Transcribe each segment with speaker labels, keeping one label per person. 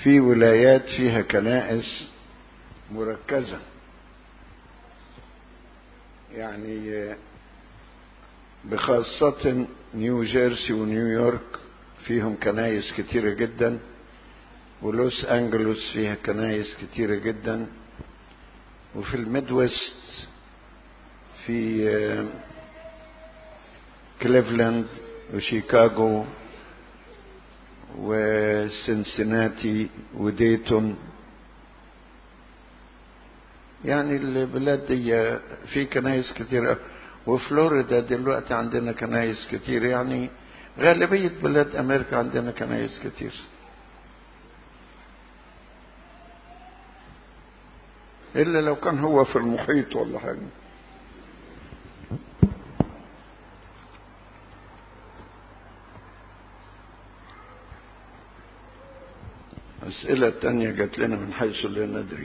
Speaker 1: في ولايات فيها كنائس مركزة يعني بخاصة نيو جيرسي ونيويورك فيهم كنايس كتيرة جدا ولوس أنجلوس فيها كنايس كتيرة جدا وفي الميدويست في كليفلاند وشيكاغو وسنسناتي وديتون يعني البلاد دي في كنايس كتير وفلوريدا دلوقتي عندنا كنايس كتير يعني غالبية بلاد أمريكا عندنا كنايس كتير إلا لو كان هو في المحيط ولا حاجة أسئلة تانية جات لنا من حيث لا ندري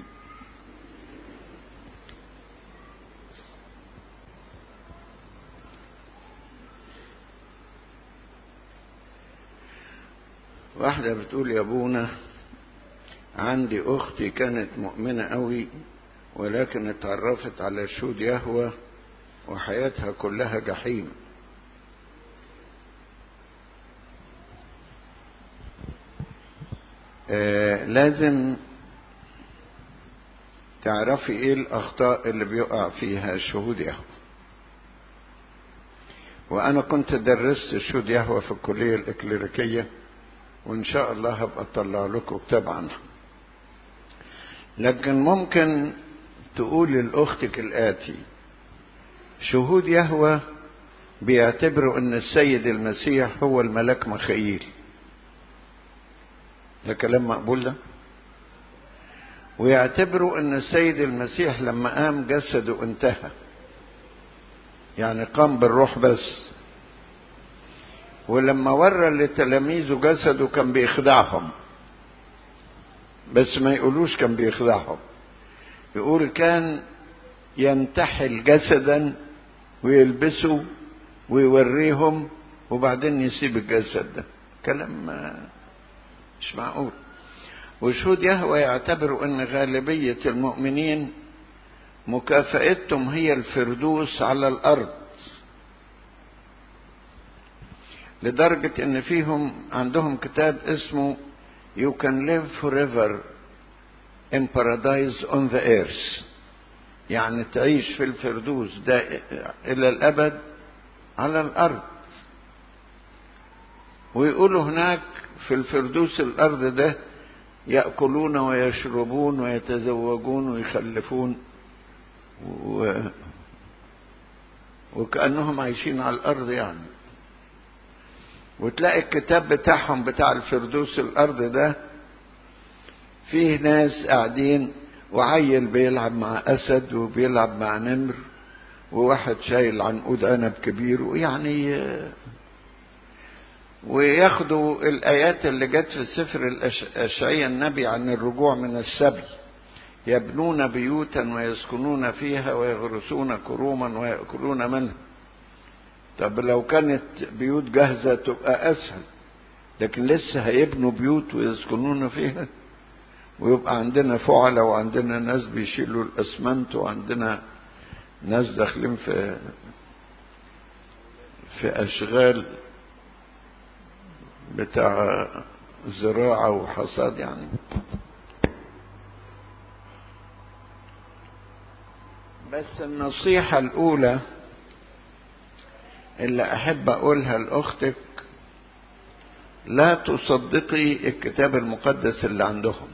Speaker 1: واحدة بتقول يا ابونا عندي أختي كانت مؤمنة قوي ولكن اتعرفت على شهود يهوى وحياتها كلها جحيم آه لازم تعرفي ايه الاخطاء اللي بيقع فيها شهود يهوى وانا كنت درست شهود يهوى في الكليه الاكليريكيه وان شاء الله هبقى اطلع لكم كتاب عنها لكن ممكن تقول لاختك الاتي شهود يهوى بيعتبروا ان السيد المسيح هو الملاك مخيل ده كلام مقبول ده ويعتبروا ان السيد المسيح لما قام جسده انتهى يعني قام بالروح بس ولما ورى لتلاميذه جسده كان بيخدعهم بس ما يقولوش كان بيخدعهم يقول كان ينتحل جسدا ويلبسه ويوريهم وبعدين يسيب الجسد ده كلام مش معقول وشهود يهوى يعتبروا ان غالبية المؤمنين مكافأتهم هي الفردوس على الارض لدرجة ان فيهم عندهم كتاب اسمه You can live forever in paradise on the earth يعني تعيش في الفردوس ده الى الابد على الارض ويقولوا هناك في الفردوس الارض ده ياكلون ويشربون ويتزوجون ويخلفون و... وكانهم عايشين على الارض يعني وتلاقي الكتاب بتاعهم بتاع الفردوس الارض ده فيه ناس قاعدين وعيل بيلعب مع اسد وبيلعب مع نمر وواحد شايل عنقود عنب كبير ويعني وياخدوا الآيات اللي جت في سفر الأشعية النبي عن الرجوع من السبي يبنون بيوتا ويسكنون فيها ويغرسون كروما ويأكلون منها طب لو كانت بيوت جاهزة تبقى أسهل لكن لسه هيبنوا بيوت ويسكنون فيها ويبقى عندنا فعلة وعندنا ناس بيشيلوا الأسمنت وعندنا ناس داخلين في في أشغال بتاع زراعة وحصاد يعني بس النصيحة الأولى اللي أحب أقولها لأختك لا تصدقي الكتاب المقدس اللي عندهم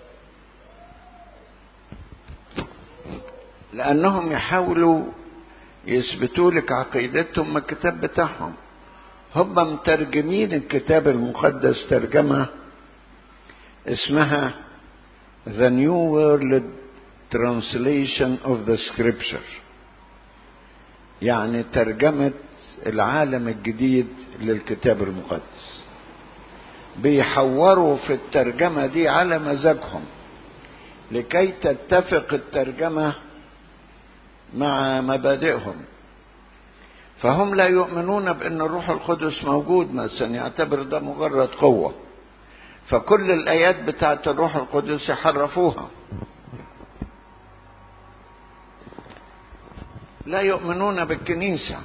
Speaker 1: لأنهم يحاولوا يثبتوا لك عقيدتهم من الكتاب بتاعهم هم مترجمين الكتاب المقدس ترجمة اسمها The New World Translation of the Scripture يعني ترجمة العالم الجديد للكتاب المقدس بيحوروا في الترجمة دي على مزاجهم لكي تتفق الترجمة مع مبادئهم فهم لا يؤمنون بأن الروح القدس موجود مثلا يعتبر ده مجرد قوة فكل الآيات بتاعت الروح القدس يحرفوها لا يؤمنون بالكنيسة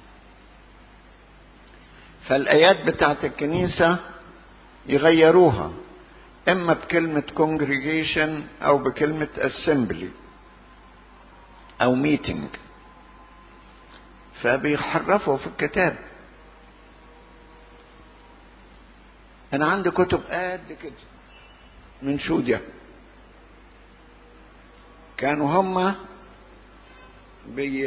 Speaker 1: فالآيات بتاعت الكنيسة يغيروها إما بكلمة congregation أو بكلمة assembly أو meeting فبيحرفوا في الكتاب أنا عندي كتب قد كده من شوديا كانوا هم بي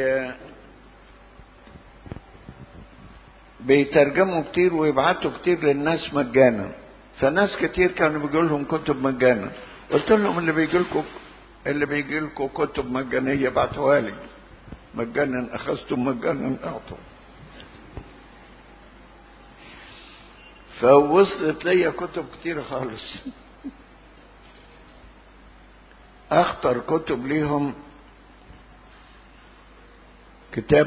Speaker 1: بيترجموا كتير ويبعتوا كتير للناس مجانا فناس كتير كانوا بيجوا لهم كتب مجانا قلت لهم اللي بيجي لكم اللي بيجي لكم كتب مجانيه ابعتوها لي مجانا اخذتم مجانا اعطوا فوصلت ليا كتب كتير خالص اخطر كتب ليهم كتاب